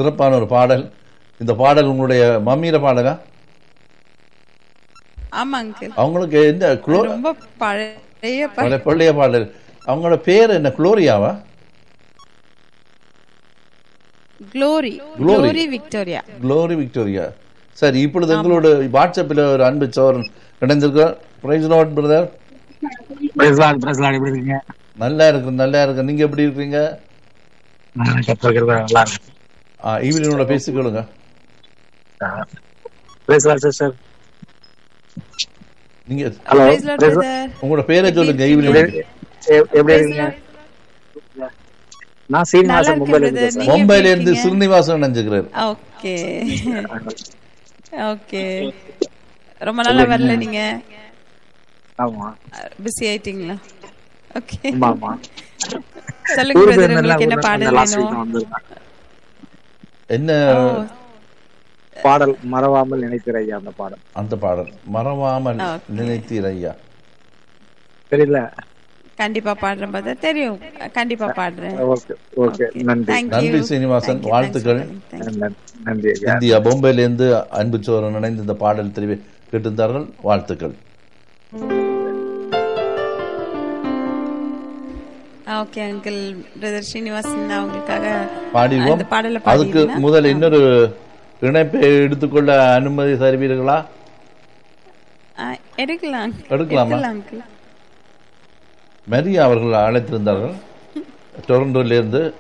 சிறப்பான ஒரு பாடல் இந்த பாடல் உங்களுடைய மம்மியில பாடலா ஆமா அங்கிள் அவங்களுக்கு எந்த குளோ ரொம்ப பழைய ப- பழைய பள்ளிய பாடல் அவங்களோட பேர் என்ன குளோரியாவா Glory Glory. Glory Victoria Glory Victoria சரி இப்பொழுது எங்களோட வாட்ஸ்அப்பில் ஒரு அன்பு சோரன் இணைந்திருக்கிறோம் praise Lord brother praise Lord praise Lord எப்படி இருக்கீங்க நல்லா இருக்கு நல்லா இருக்கு நீங்க எப்படி இருக்கீங்க நான் கத்திருக்கிறது நல்லா இருக்கு ஆ, ஈவினிங்கோட பேசிக்கொள்ளுங்க பிரசலாட் சிஸ்டர் நீங்க ஹலோ Praise Lord, brother. உங்களோட பேரை சொல்லுங்க ஈவினிங் எப்படி இருக்கீங்க நான் நல்லா சீனிவாசன் இருக்கேன் மும்பைல brother. இருந்து நீங்க மும்பைல எப்படி இருந்து இருக்கீங்க? ஸ்ரீனிவாசன் நினைஞ்சுக்கிறார் ஓகே ஓகே ரொம்ப நாளா வரல நீங்க ஆமா பிஸி ஆயிட்டீங்களா ஓகே ஆமா ஆமா சொல்லுங்க ஊருக்கு பிரதர் உங்களுக்கு என்ன நல்லா பாடல் லாஸ்ட் வீக் வேணும் வந்திருக்கேன் என்ன ஓ, பாடல் மறவாமல் நினைக்கிற ஐயா அந்த பாடல் அந்த பாடல் மறவாமல் Okay. நினைத்தீர் ஐயா தெரியல கண்டிப்பா பாடுறேன் பிரதர் தெரியும் கண்டிப்பா பாடுறேன் ஓகே ஓகே நன்றி Thank you. நன்றி சீனிவாசன் Thank you. வாழ்த்துக்கள் Thanks for calling. Thank you. நன்றி, நன்றி ஐயா இந்தியா பொம்பையில இருந்து அன்பு சோரன் இணைந்து இந்த பாடல் தெரிவி கேட்டிருந்தார்கள் வாழ்த்துக்கள் ஓகே அங்கிள் பிரதர் ஸ்ரீனிவாசன் நான் உங்களுக்காக பாடிடுவோம் அந்த பாடலை அதுக்கு பாடிடுறேன். முதல் இன்னொரு இணைப்பை எடுத்துக்கொள்ள அனுமதி தருவீர்களா ஆ, எடுக்கலாம் எடுக்கலாமா? uncle. மரியா அவர்கள் அழைத்திருந்தார்கள் டொரண்டோல இருந்து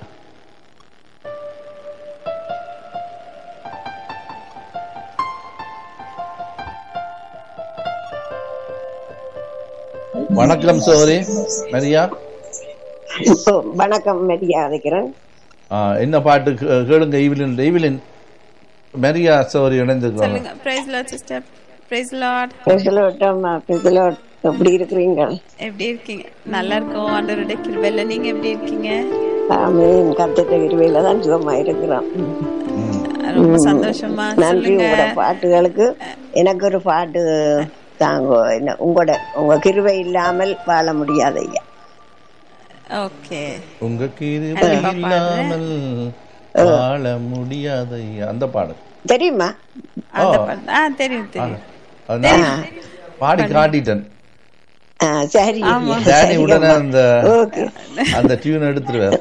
வணக்கம் சோரி மரியா ஓ, வணக்கம் மெரியா அழைக்கிறேன் ஆ, என்ன பாட்டு கே- கேளுங்க ஈவிலின் ஈவிலின் மரியா சோரி இணைந்திருக்கிறாங்க சொல்லுங்க praise Lord sister praise Lord பெசலோட்டம் பெசலோட் எப்படி இருக்கிறீங்க எப்படி இருக்கீங்க நல்லா இருக்கோம் ஆண்டவருடைய கிருபையில நீங்க எப்படி இருக்கீங்க ஆமீன் கத்திட்ட இருவையில தான் சுகமா இருக்கிறோம் ரொம்ப சந்தோஷமா நன்றி சொல்லுங்க உங்களோட பாட்டுகளுக்கு எனக்கு ஒரு பாட்டு தாங்க என்ன உங்களோட உங்க கிருவை இல்லாமல் வாழ முடியாது ஐயா ஓகே உங்க கிருபை கண்டிப்பா பாடுறேன். இல்லாமல் வாழ முடியாது ஐயா. அந்த பாடல் தெரியுமா அந்த பாட்டு ஆ தெரியும் தெரியும் அது நான் பாடி காட்டிட்டேன் ஆ, சரி ஆமா. டேனி உடனே அந்த ஓகே அந்த டியூன் எடுத்துருவார்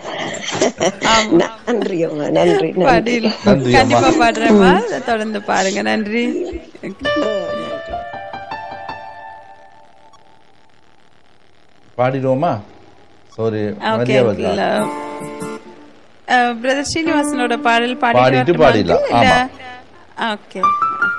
நன்றி அம்மா நன்றி நன்றி பாடியில் நன்றி அம்மா. கண்டிப்பா பாடுறேம்மா தொடர்ந்து பாருங்க நன்றி பாடிடுவோமா சாரி ஓகே மரியா வருதா பிரதர் ஸ்ரீனிவாசனோட பாடல் பாடிட்டு பாடிட்டு பாடிடலாம். ஆமா. ஓகே